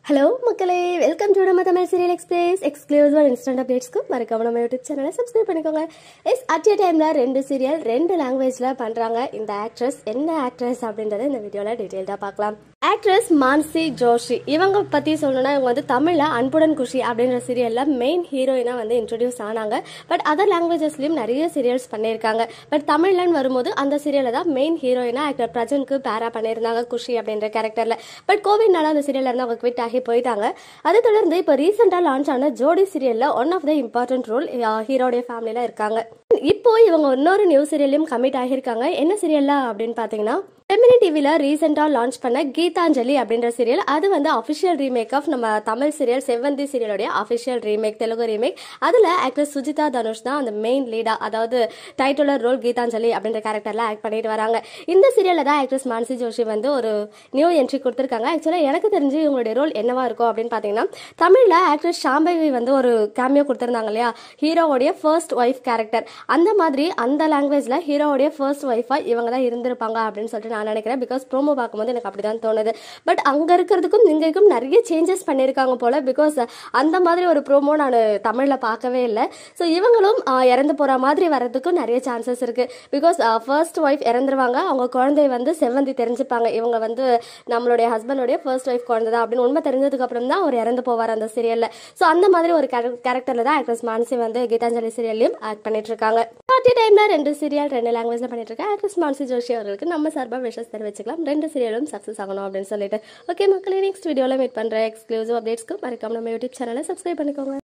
hello மக்களே welcome to நம்ம Tamil serial express exclusive instant அப்டேட்ஸ்க்கு மறக்காம நம்ம யூடியூப் சேனலை சப்ஸ்கிரைப் பண்ணிக்கோங்க எஸ் அட் a டைம்ல ரெண்டு சீரியல் ரெண்டு லாங்குவேஜ்ல பண்றாங்க இந்த ஆக்ட்ரஸ் என்ன ஆக்ட்ரஸ் அப்படின்றத இந்த வீடியோல டீடைல்டா பார்க்கலாம் ஆக்ட்ரஸ் மான்சி ஜோஷி இவங்க பத்தி சொல்லணும்னா இவங்க வந்து தமிழ்ல அன்புடன் குஷி அப்படின்ற சீரியல்ல மெயின் ஹீரோயினா வந்து இன்ட்ரடியூஸ் ஆனாங்க பட் அதர் லாங்குவேஜஸ்லயும் நிறைய சீரியல்ஸ் பண்ணியிருக்காங்க பட் தமிழ்லன்னு வரும்போது அந்த சீரியல்ல தான் மெயின் ஹீரோயினா ஆக்டர் பிரஜனுக்கு பேரா பண்ணியிருந்தாங்க குஷி அப்படின்ற கேரக்டர்ல பட் கோவிட்னால அந்த சீரியல்ல இருந்து அவங்க குவிட் ஆகி போயிட்டாங்க அதை தொடர்ந்து இப்போ ரீசெண்டா லான்ச் ஆன ஜோடி சீரியல்ல one of the important role ஹீரோடைய ஃபேமிலியில இருக்காங்க இப்போ இவங்க இன்னொரு நியூ சீரியல்லையும் கமிட் ஆகியிருக்காங்க என்ன சீரியல்ல அப்படின்னு பாத்தீங்கன்னா ஃபெமினி டிவில ரீசெண்டா லான்ச் பண்ண கீதாஞ்சலி அப்படின்ற சீரியல் அது வந்து அஃபிஷியல் ரீமேக் ஆஃப் நம்ம தமிழ் சீரியல் செவ்வந்தி சீரியலுடைய அஃபிஷியல் ரீமேக் தெலுங்கு ரீமேக் அதுல ஆக்டர் சுஜிதா தனுஷ் தான் அந்த மெயின் லீடா அதாவது டைட்டிலர் ரோல் கீதாஞ்சலி அப்படின்ற கேரக்டர்ல ஆக்ட் பண்ணிட்டு வராங்க இந்த சீரியல்ல தான் ஆக்ட்ரஸ் மானசி ஜோஷி வந்து ஒரு நியூ என்ட்ரி கொடுத்திருக்காங்க ஆக்சுவலா எனக்கு தெரிஞ்சு இவங்களுடைய ரோல் என்னவா இருக்கும் அப்படின்னு பாத்தீங்கன்னா தமிழ்ல ஆக்ட்ரஸ் ஷாம்பவி வந்து ஒரு கேமியோ கொடுத்திருந்தாங்க இல்லையா ஹீரோவுடைய ஃபர்ஸ்ட் ஒய்ஃப் கேரக்டர் அந்த மாதிரி அந்த லாங்குவேஜ்ல ஹீரோவுடைய ஃபர்ஸ்ட் ஒய்ஃபா இவங்க தான் இருந்திருப்பாங்க அப்படின்னு சொல்லிட்டு நான் நினைக்கிறேன் பிகாஸ் ப்ரோமோ பார்க்கும்போது எனக்கு அப்படிதான் தோணுது பட் அங்க இருக்கிறதுக்கும் இங்கேக்கும் நிறைய சேஞ்சஸ் பண்ணியிருக்காங்க போல பிகாஸ் அந்த மாதிரி ஒரு ப்ரோமோ நான் தமிழ்ல பார்க்கவே இல்லை ஸோ இவங்களும் ஆஹ், இறந்து போற மாதிரி வர்றதுக்கும் நிறைய சான்சஸ் இருக்கு பிகாஸ் ஃபர்ஸ்ட் ஒய்ஃப் இறந்துருவாங்க அவங்க குழந்தை வந்து செவ்வந்தி தெரிஞ்சுப்பாங்க இவங்க வந்து நம்மளுடைய ஹஸ்பண்டோடைய ஃபர்ஸ்ட் ஒய்ஃப் குழந்தை தான் அப்படின்னு உண்மை தெரிஞ்சதுக்கு அப்புறம் தான் அவர் இறந்து போவார் அந்த சீரியல்ல ஸோ அந்த மாதிரி ஒரு கேரக்டர்ல தான் ஆக்ட்ரஸ் மானசி வந்து கீதாஞ்சலி சீரியல்லையும் ஆக்ட் பண்ணிட்டு இருக்காங்க பார்ட்டி டைம்ல ரெண்டு சீரியல் ரெண்டு லாங்குவேஜ்ல பண்ணிட்டு இருக்க ஆக்ட்ரஸ் மானசி ஜோஷி அவர்களுக்கு நம்ம சார்பாக விஷஸ் தெரிவிச்சுக்கலாம் ரெண்டு சீரியலும் சக்ஸஸ் ஆகணும் அப்படின்னு சொல்லிட்டு ஓகே மக்களே நெக்ஸ்ட் வீடியோல மீட் பண்ற எக்ஸ்க்ளூசிவ் அப்டேட்ஸ்க்கு மறக்காம நம்ம யூடியூப் சேனலை சப்ஸ்கிரைப் பண்ணிக்கோங்க